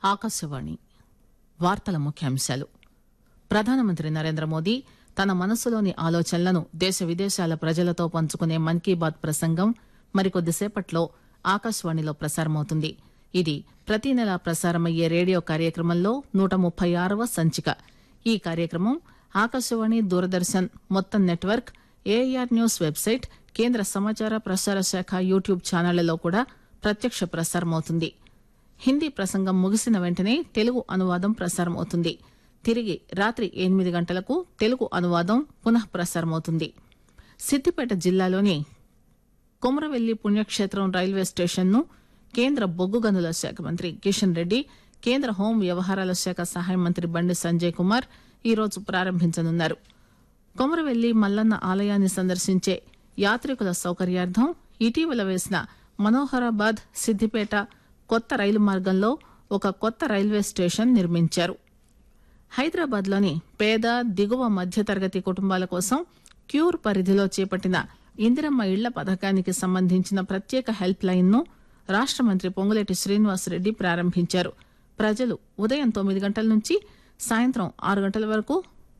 ఆకాశవాణి వార్తల ముఖ్యాంశాలు ప్రధానమంత్రి నరేంద్ర మోదీ తన మనసులోని ఆలోచనలను దేశ విదేశాల ప్రజలతో పంచుకునే మన్ కీ బాత్ ప్రసంగం మరికొద్దిసేపట్లో ఆకాశవాణిలో ప్రసారమవుతుంది ఇది ప్రతి నెలా ప్రసారమయ్యే రేడియో కార్యక్రమంలో నూట ముప్పై ఆరవ సంచిక ఈ కార్యక్రమం ఆకాశవాణి దూరదర్శన్ మొత్తం నెట్వర్క్ ఏఆర్ న్యూస్ వెబ్సైట్ కేంద్ర సమాచార ప్రసార శాఖ యూట్యూబ్ ఛానళ్లలో కూడా ప్రత్యక్ష ప్రసారమవుతుంది హిందీ ప్రసంగం ముగిసిన వెంటనే తెలుగు అనువాదం ప్రసారమవుతుంది తిరిగి రాత్రి ఎనిమిది గంటలకు తెలుగు అనువాదం పునః ప్రసారమవుతుంది సిద్దిపేట జిల్లాలోని కొమరవెల్లి పుణ్యక్షేత్రం రైల్వే స్టేషన్ను కేంద్ర బొగ్గు గనుల శాఖ మంత్రి కిషన్ రెడ్డి కేంద్ర హోం వ్యవహారాల శాఖ సహాయ మంత్రి బండి సంజయ్ కుమార్ ఈరోజు ప్రారంభించనున్నారు కొమరవెల్లి మల్లన్న ఆలయాన్ని సందర్శించే యాత్రికుల సౌకర్యార్థం ఇటీవల వేసిన మనోహరాబాద్ సిద్దిపేట కొత్త రైలు మార్గంలో ఒక కొత్త రైల్వే స్టేషన్ నిర్మించారు హైదరాబాద్ లోని పేద దిగువ మధ్యతరగతి కుటుంబాల కోసం క్యూర్ పరిధిలో చేపట్టిన ఇందిరమ్మ ఇళ్ల పథకానికి సంబంధించిన ప్రత్యేక హెల్ప్ లైన్ ను రాష్ట మంత్రి పొంగులేటి శ్రీనివాసరెడ్డి ప్రారంభించారు ప్రజలు ఉదయం తొమ్మిది గంటల నుంచి సాయంత్రం ఆరు గంటల వరకు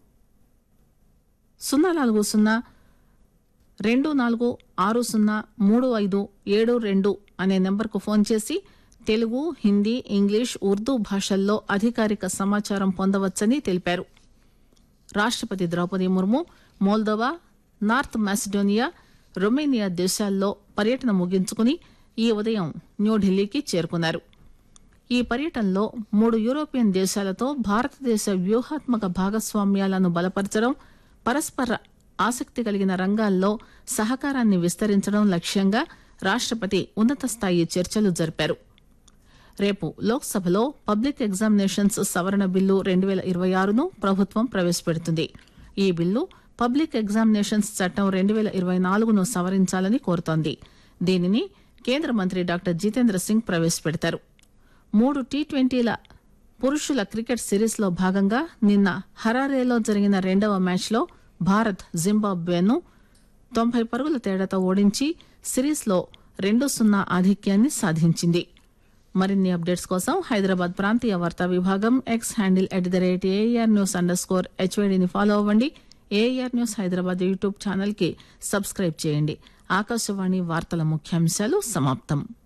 సున్నా నాలుగు సున్నా రెండు నాలుగు ఆరు సున్నా మూడు ఐదు ఏడు రెండు అనే నెంబర్కు ఫోన్ చేసి తెలుగు హిందీ ఇంగ్లీష్ ఉర్దూ భాషల్లో అధికారిక సమాచారం పొందవచ్చని తెలిపారు రాష్టపతి Droupadi Murmu Moldova North Macedonia Romania దేశాల్లో పర్యటన ముగించుకుని ఈ ఉదయం న్యూఢిల్లీకి చేరుకున్నారు ఈ పర్యటనలో మూడు యూరోపియన్ దేశాలతో భారతదేశ వ్యూహాత్మక భాగస్వామ్యాలను బలపరచడం పరస్పర ఆసక్తి కలిగిన రంగాల్లో సహకారాన్ని విస్తరించడం లక్ష్యంగా రాష్టపతి ఉన్నత స్థాయి చర్చలు జరిపారు రేపు లోక్సభలో పబ్లిక్ ఎగ్జామినేషన్స్ సవరణ బిల్లు రెండు పేల ఇరవై ఆరును ప్రభుత్వం ప్రవేశపెడుతుంది ఈ బిల్లు పబ్లిక్ ఎగ్జామినేషన్స్ చట్టం రెండు పేల ఇరవై నాలుగును సవరించాలని కోరుతోంది దీనిని కేంద్ర మంత్రి డాక్టర్ జితేంద్ర సింగ్ ప్రవేశపెడతారు మూడు టీ ట్వంటీల పురుషుల క్రికెట్ సిరీస్ లో భాగంగా నిన్న హరారేలో జరిగిన రెండవ మ్యాచ్లో భారత్ జింబాబ్వేను తొంభై పరుగుల తేడాతో ఓడించి సిరీస్ లో రెండు సున్నా ఆధిక్యాన్ని సాధించింది మరిన్ని అప్డేట్స్ కోసం హైదరాబాద్ ప్రాంతీయ వార్తా విభాగం X handle at the rate A R news underscore స్కోర్ హెచ్వైడిని ఫాలో అవ్వండి A R news Hyderabad YouTube channel కి సబ్స్క్రైబ్ చేయండి ఆకాశవాణి వార్తల ముఖ్యాంశాలు సమాప్తం